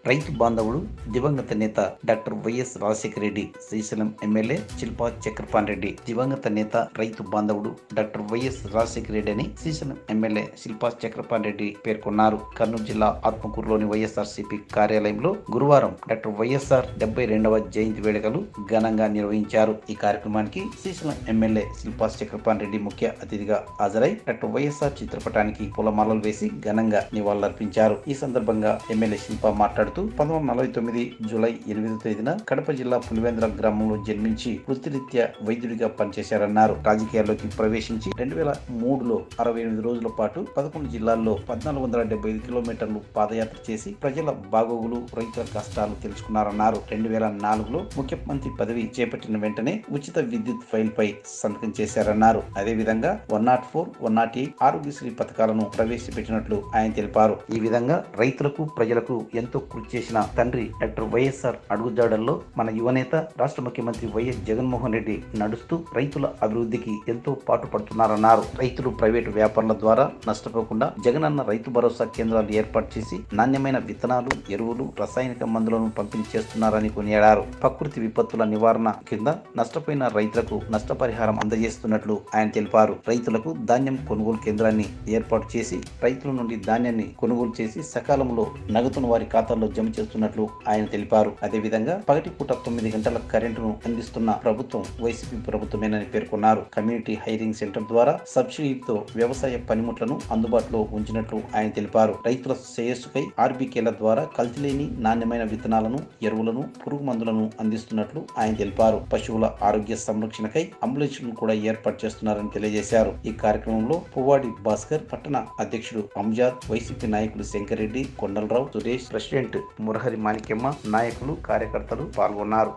రైతు బాంధవుడు దివంగత నేత doctor YS Rajasekhara Reddy Srisailam MLA Shilpa Chakrapani Reddy దివంగత నేత రైతు బాంధవుడు డాక్టర్ వైఎస్ రాజశేఖర రెడ్డి అని శ్రీశైలం ఎమ్మెల్యే శిల్పా చక్రపాణి రెడ్డి పేర్కొన్నారు కర్నూలు జిల్లా ఆత్మకూరులోని వైఎస్ఆర్సీపీ కార్యాలయంలో గురువారం డాక్టర్ వైఎస్ఆర్ డెబ్బై రెండవ జయంతి వేడుకలు ఘనంగా నిర్వహించారు ఈ కార్యక్రమానికి శ్రీశైలం ఎమ్మెల్యే శిల్పా చక్రపాణి రెడ్డి ముఖ్య అతిథిగా హాజరై డాక్టర్ వైఎస్ఆర్ చిత్రపటానికి పూలమాలలు వేసి ఘనంగా నివాళులర్పించారు ఈ సందర్భంగా ఎమ్మెల్యే శిల్ప మాట్లాడుతూ పంతొమ్మిది నలభై తొమ్మిది జూలై ఎనిమిదో తేదీన కడప జిల్లా పులివేంద్ర గ్రామంలో జన్మించి వృత్తిరీత్యా వైద్యుడిగా పనిచేశారన్నారు రాజకీయాల్లోకి ప్రవేశించి రెండు వేల మూడులో అరవై ఎనిమిది రోజుల పాటు పదకొండు జిల్లాల్లో పద్నాలుగు వందల డెబ్బై ఐదు కిలోమీటర్లు పాదయాత్ర చేసి ప్రజల బాగోగులు రైతుల కష్టాలు తెలుసుకున్నారన్నారు రెండు వేల నాలుగులో ముఖ్యమంత్రి పదవి చేపట్టిన వెంటనే ఉచిత విద్యుత్ ఫైల్ పై సంతకం చేశారన్నారు అదేవిధంగా one nought four one nought eight Aarogyasri పథకాలను ప్రవేశపెట్టినట్లు ఆయన తెలిపారు ఈ విధంగా రైతులకు ప్రజలకు ఎంతో కృషి చేసిన తండ్రి డాక్టర్ వైఎస్ఆర్ అడుగుజాడల్లో మన యువనేత రాష్ట్ర ముఖ్యమంత్రి వైఎస్ జగన్మోహన్ రెడ్డి నడుస్తూ రైతుల అభివృద్ధికి ఎంతో పాటుపడుతున్నారన్నారు రైతులు ప్రైవేటు వ్యాపారుల ద్వారా నష్టపోకుండా జగనన్న రైతు భరోసా కేంద్రాలు ఏర్పాటు చేసి నాణ్యమైన విత్తనాలు ఎరువులు రసాయనిక మందులను పంపిణీ చేస్తున్నారని కొనియాడారు ప్రకృతి విపత్తుల నివారణ కింద నష్టపోయిన రైతులకు నష్టపరిహారం అందజేస్తున్నట్లు ఆయన తెలిపారు రైతులకు ధాన్యం కొనుగోలు కేంద్రాన్ని ఏర్పాటు చేసి రైతుల నుండి ధాన్యాన్ని కొనుగోలు చేసి సకాలంలో నగదును వారి ఖాతాల్లో జమ చేస్తున్నట్లు ఆయన తెలిపారు అదేవిధంగా పగటిపూట తొమ్మిది గంటల కరెంటును అందిస్తున్న ప్రభుత్వం వైసీపీ ప్రభుత్వమేనని పేర్కొన్నారు కమ్యూనిటీ హైరింగ్ సెంటర్ ద్వారా సబ్సిడీతో వ్యవసాయ పనిముట్లను అందుబాటులో ఉంచినట్లు ఆయన తెలిపారు రైతుల శ్రేయస్సుకై ఆర్బీకేల ద్వారా కల్తీలేని నాణ్యమైన విత్తనాలను ఎరువులను పురుగు మందులను అందిస్తున్నట్లు ఆయన తెలిపారు పశువుల ఆరోగ్య సంరక్షణకై అంబులెన్స్లను కూడా ఏర్పాటు చేస్తున్నారని తెలియజేశారు ఈ కార్యక్రమంలో పువ్వాడి భాస్కర్ పట్టణ అధ్యక్షుడు అంజాద్ వైసీపీ నాయకులు శంకర్ రెడ్డి కొండలరావు సురేష్ ప్రెసిడెంట్ మురహరి మాణిక్యమ్మ నాయకులు కార్యకర్తలు పాల్గొన్నారు